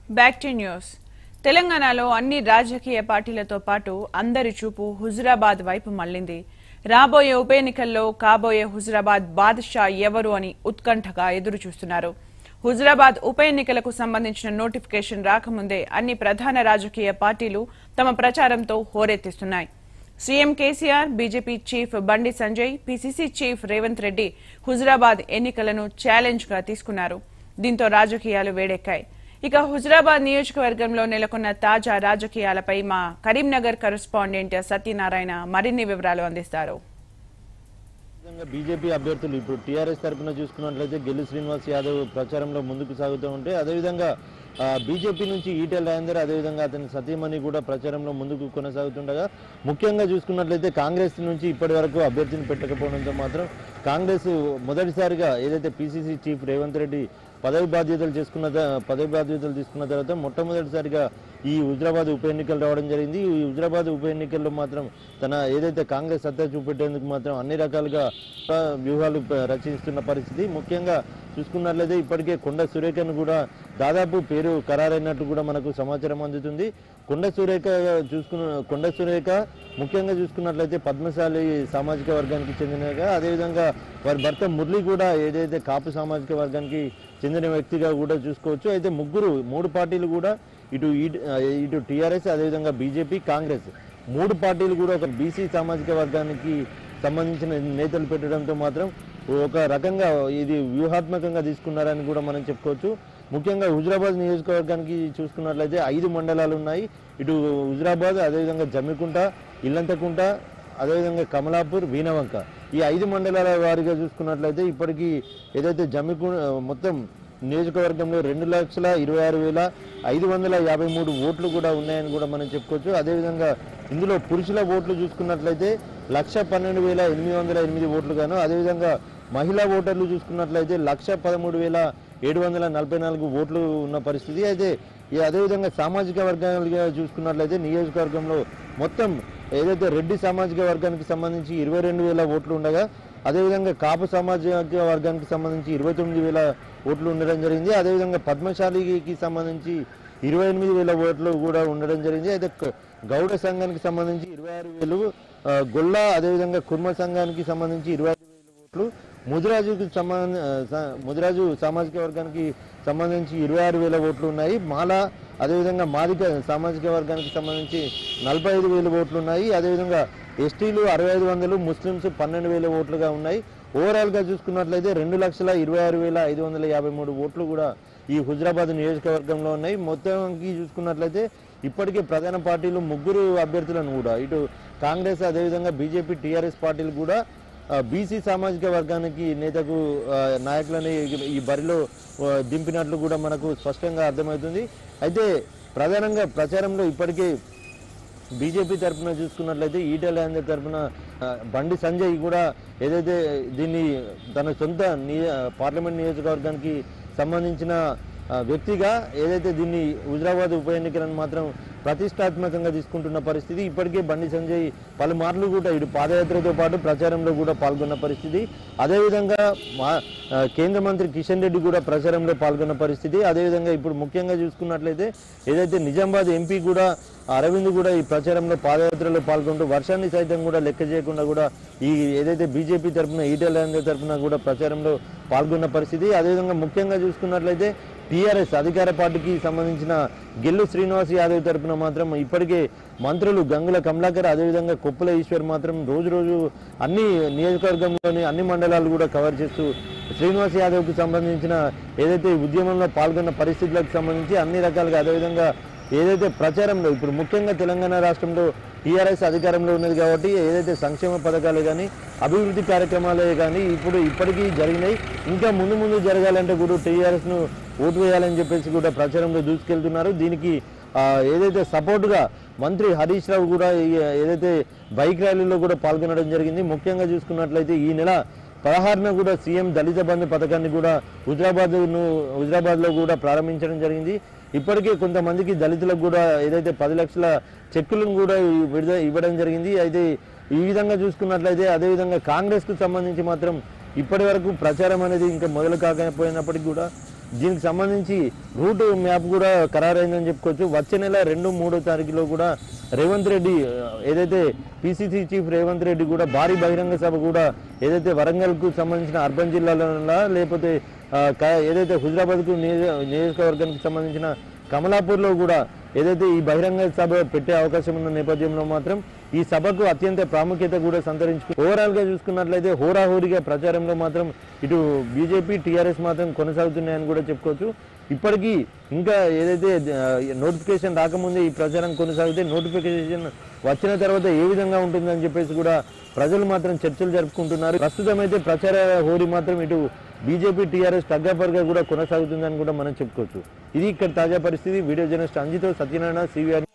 back to news తెలంగాణలో అన్ని రాజకీయ పార్టీలతో పాటు అందరి చూపు హుజురాబాద్ వైపు మళ్లింది రాబోయే ఉప ఎన్నికల్లో కాబోయే హుజురాబాద్ బాద్షా ఎవరు అని ఉత్కంఠగా ఎదురు చూస్తున్నారు హుజురాబాద్ ఉప ఎన్నికలకు సంబంధించిన నోటిఫికేషన్ రాకముందే అన్ని ప్రధాన రాజకీయ పార్టీలు తమ ప్రచారంతో హోరెత్తిస్తున్నాయి CM KCR BJP chief Bandi Sanjay PCC chief Revanth Reddy Huzurabad ఎన్నికలను ఛాలెంజ్ గా తీసుకున్నారు దీంతో రాజకీయాలు వేడెక్కాయి ఇక హుజురాబాద్ నియోజకవర్గంలో నెలకొన్న తాజా రాజకీయాలపై మా కరీంనగర్ కరెస్పాండెంట్ సత్యనారాయణ మరిన్ని వివరాలు అందిస్తారు విధంగా బీజేపీ అభ్యర్థులు ఇప్పుడు టీఆర్ఎస్ తరఫున చూసుకున్నట్లయితే గెల్లు శ్రీనివాస్ యాదవ్ ప్రచారంలో ముందుకు సాగుతూ ఉంటే అదేవిధంగా ఆ, బీజేపీ నుంచి ఈటెల రాజేందర్ అదేవిధంగా అతని సతీమణి కూడా ప్రచారంలో ముందుకు కొనసాగుతుండగా ముఖ్యంగా చూసుకున్నట్లయితే కాంగ్రెస్ నుంచి ఇప్పటి వరకు అభ్యర్థిని పెట్టకపోవడంతో మాత్రం కాంగ్రెస్ మొదటిసారిగా ఏదైతే పీసీసీ చీఫ్ రేవంత్ రెడ్డి పదవి బాధ్యతలు చేసుకున్న త- పదవి బాధ్యతలు తీసుకున్న తర్వాత మొట్టమొదటిసారిగా ఈ హుజరాబాద్ ఉప ఎన్నికలు రావడం జరిగింది ఈ హుజరాబాద్ ఉప ఎన్నికల్లో మాత్రం తన ఏదైతే కాంగ్రెస్ సత్తా చూపెట్టేందుకు మాత్రం అన్ని రకాలుగా ఆ, వ్యూహాలు ప- రచిస్తున్న పరిస్థితి ముఖ్యంగా చూసుకున్నట్లయితే ఇప్పటికే కొండ సురేఖను కూడా దాదాపు పేరు ఖరారైనట్టు కూడా మనకు సమాచారం అందుతుంది కొండ సురేఖ చూసుకున్న కొండ సురేఖ ముఖ్యంగా చూసుకున్నట్లయితే పద్మశాలి సామాజిక వర్గానికి చెందినగా అదేవిధంగా వారి భర్త మురళి కూడా ఏదైతే కాపు సామాజిక వర్గానికి చెందిన వ్యక్తిగా కూడా చూసుకోవచ్చు అయితే ముగ్గురు మూడు పార్టీలు కూడా ఇటు ఈ- ఇటు టీఆర్ఎస్ అదేవిధంగా బీజేపీ కాంగ్రెస్ మూడు పార్టీలు కూడా ఒక బీసీ సామాజిక వర్గానికి సంబంధించిన నేతలు పెట్టడంతో మాత్రం ఒక రకంగా ఇది వ్యూహాత్మకంగా తీసుకున్నారని కూడా మనం చెప్పుకోవచ్చు ముఖ్యంగా హుజరాబాద్ నియోజకవర్గానికి చూసుకున్నట్లయితే ఐదు మండలాలు ఉన్నాయి ఇటు హుజరాబాద్ అదేవిధంగా జమ్మికుంట ఇల్లంతకుంట అదేవిధంగా కమలాపూర్ వీణవంక ఈ ఐదు మండలాల వారిగా చూసుకున్నట్లయితే ఇప్పటికీ ఏదైతే జమ్మికు మొత్తం నియోజకవర్గంలో రెండు లక్షల ఇరవై ఆరు వేల ఐదు వందల యాభై మూడు ఓట్లు కూడా ఉన్నాయని కూడా మనం చెప్పుకోవచ్చు అదేవిధంగా ఇందులో పురుషుల ఓట్లు చూసుకున్నట్లయితే లక్ష పన్నెండు వేల ఎనిమిది వందల ఎనిమిది ఓట్లు గాను అదేవిధంగా మహిళా ఓటర్లు చూసుకున్నట్లయితే లక్ష పదమూడు వేల ఏడు వందల నలభై నాలుగు ఓట్లు ఉన్న పరిస్థితి అయితే ఈ అదేవిధంగా సామాజిక వర్గాలుగా చూసుకున్నట్లయితే నియోజకవర్గంలో మొత్తం ఏదైతే రెడ్డి సామాజిక వర్గానికి సంబంధించి ఇరవై రెండు వేల ఓట్లు ఉండగా అదేవిధంగా కాపు సామాజిక వర్గానికి సంబంధించి ఇరవై తొమ్మిది వేల ఓట్లు ఉండడం జరిగింది అదేవిధంగా పద్మశాలికి సంబంధించి ఇరవై ఎనిమిది వేల ఓట్లు కూడా ఉండడం జరిగింది అయితే క- గౌడ సంఘానికి సంబంధించి ఇరవై ఆరు వేలు ఆ, గొల్ల అదేవిధంగా కుర్మ సంఘానికి సంబంధించి ఇరవై ఐదు వేల ఓట్లు ముదిరాజుకి సంబంధ ఆ, స- ముదిరాజు సామాజిక వర్గానికి సంబంధించి ఇరవై ఆరు వేల ఓట్లు ఉన్నాయి మాల అదేవిధంగా మాదిక సామాజిక వర్గానికి సంబంధించి నలభై ఐదు వేల ఓట్లు ఉన్నాయి అదేవిధంగా ఎస్టీలు అరవై ఐదు వందలు ముస్లిమ్స్ పన్నెండు వేల ఓట్లుగా ఉన్నాయి ఓవరాల్ గా చూసుకున్నట్లయితే రెండు లక్షల ఇరవై ఆరు వేల ఐదు వందల యాభై మూడు ఓట్లు కూడా ఈ హుజరాబాద్ నియోజకవర్గంలో ఉన్నాయి మొత్తానికి చూసుకున్నట్లయితే ఇప్పటికే ప్రధాన పార్టీలు ముగ్గురు అభ్యర్థులను కూడా ఇటు కాంగ్రెస్ అదేవిధంగా బీజేపీ టీఆర్ఎస్ పార్టీలు కూడా బీసీ సామాజిక వర్గానికి నేతకు ఆ, నాయకులని ఈ- ఈ బరిలో ఆ, దింపినట్లు కూడా మనకు స్పష్టంగా అర్థమవుతుంది అయితే ప్రధానంగా ప్రచారంలో ఇప్పటికే బీజేపీ తరఫున చూసుకున్నట్లయితే ఈటెల రాజేందర్ తరఫున ఆ, బండి సంజయ్ కూడా ఏదైతే దీన్ని తన సొంత నియ పార్లమెంట్ నియోజకవర్గానికి సంబంధించిన ఆ, వ్యక్తిగా ఏదైతే దీన్ని హుజరాబాద్ ఉప ఎన్నికలను మాత్రం ప్రతిష్టాత్మకంగా తీసుకుంటున్న పరిస్థితి ఇప్పటికే బండి సంజయ్ పలుమార్లు కూడా ఇటు పాదయాత్రతో పాటు ప్రచారంలో కూడా పాల్గొన్న పరిస్థితి అదేవిధంగా మా ఆ, కేంద్ర మంత్రి కిషన్ రెడ్డి కూడా ప్రచారంలో పాల్గొన్న పరిస్థితి అదేవిధంగా ఇప్పుడు ముఖ్యంగా చూసుకున్నట్లయితే ఏదైతే నిజామాబాద్ ఎంపీ కూడా అరవింద్ కూడా ఈ ప్రచారంలో పాదయాత్రలో పాల్గొంటూ వర్షాన్ని సైతం కూడా లెక్క చేయకుండా కూడా ఈ ఏదైతే బీజేపీ తరఫున ఈటెల రాజేందర్ తరఫున కూడా ప్రచారంలో పాల్గొన్న పరిస్థితి అదేవిధంగా ముఖ్యంగా చూసుకున్నట్లయితే టీఆర్ఎస్ అధికార పార్టీకి సంబంధించిన గెల్లు శ్రీనివాస్ యాదవ్ తరపున మాత్రం ఇప్పటికే మంత్రులు గంగుల కమలాకర్ అదేవిధంగా కొప్పుల ఈశ్వర్ మాత్రం రోజు రోజు అన్ని నియోజకవర్గంలోని అన్ని మండలాలు కూడా కవర్ చేస్తూ శ్రీనివాస్ యాదవ్కు సంబంధించిన ఏదైతే ఈ ఉద్యమంలో పాల్గొన్న పరిస్థితులకు సంబంధించి అన్ని రకాలుగా అదేవిధంగా ఏదైతే ప్రచారంలో ఇప్పుడు ముఖ్యంగా తెలంగాణ రాష్ట్రంలో టీఆర్ఎస్ అధికారంలో ఉన్నది కాబట్టి ఏదైతే సంక్షేమ పథకాలు కానీ అభివృద్ధి కార్యక్రమాలే కానీ ఇప్పుడు ఇప్పటికీ జరిగినాయి ఇంకా ముందు ముందు జరగాలంటే కూడా టీఆర్ఎస్ను ఓటు వేయాలని చెప్పేసి కూడా ప్రచారంలో దూసుకెళ్తున్నారు దీనికి ఆ, ఏదైతే సపోర్టుగా మంత్రి హరీష్ రావు కూడా ఈ- ఏదైతే బైక్ ర్యాలీలో కూడా పాల్గొనడం జరిగింది ముఖ్యంగా చూసుకున్నట్లయితే ఈ నెల పదహారున కూడా సీఎం దళిత బంధు పథకాన్ని కూడా హుజరాబాద్ హుజరాబాద్ లో కూడా ప్రారంభించడం జరిగింది ఇప్పటికే కొంతమందికి దళితులకు కూడా ఏదైతే పది లక్షల చెక్కులను కూడా విడుదల ఇవ్వడం జరిగింది అయితే ఈ విధంగా చూసుకున్నట్లయితే అదేవిధంగా కాంగ్రెస్ కు సంబంధించి మాత్రం ఇప్పటి వరకు ప్రచారం అనేది ఇంకా మొదలు కాకపోయినప్పటికీ కూడా దీనికి సంబంధించి రూట్ మ్యాప్ కూడా ఖరారైందని చెప్పుకోవచ్చు వచ్చే నెల రెండు మూడో తారీఖులో కూడా రేవంత్ రెడ్డి ఆ, ఏదైతే పిసిసి చీఫ్ రేవంత్ రెడ్డి కూడా భారీ బహిరంగ సభ కూడా ఏదైతే వరంగల్కు సంబంధించిన అర్బన్ జిల్లాలో లేకపోతే ఆ, క- ఏదైతే హుజరాబాద్కు నియోజ నియోజకవర్గానికి సంబంధించిన కమలాపూర్లో కూడా ఏదైతే ఈ బహిరంగ సభ పెట్టే అవకాశం ఉన్న నేపథ్యంలో మాత్రం ఈ సభకు అత్యంత ప్రాముఖ్యత కూడా సంతరించుకు ఓవరాల్ గా చూసుకున్నట్లయితే హోరాహోరీగా ప్రచారంలో మాత్రం ఇటు బీజేపీ టీఆర్ఎస్ మాత్రం కొనసాగుతున్నాయని కూడా చెప్పుకోవచ్చు ఇప్పటికీ ఇంకా ఏదైతే నోటిఫికేషన్ రాకముందే ఈ ప్రచారం కొనసాగితే నోటిఫికేషన్ వచ్చిన తర్వాత ఏ విధంగా ఉంటుందని చెప్పేసి కూడా ప్రజలు మాత్రం చర్చలు జరుపుకుంటున్నారు ప్రస్తుతం అయితే ప్రచార హోరీ మాత్రం ఇటు బీజేపీ టీఆర్ఎస్ తగ్గపరగా కూడా కొనసాగుతుందని కూడా మనం చెప్పుకోవచ్చు ఇది ఇక్కడ తాజా పరిస్థితి వీడియో జర్నలిస్ట్ అంజితో సత్యనారాయణ సివిఆర్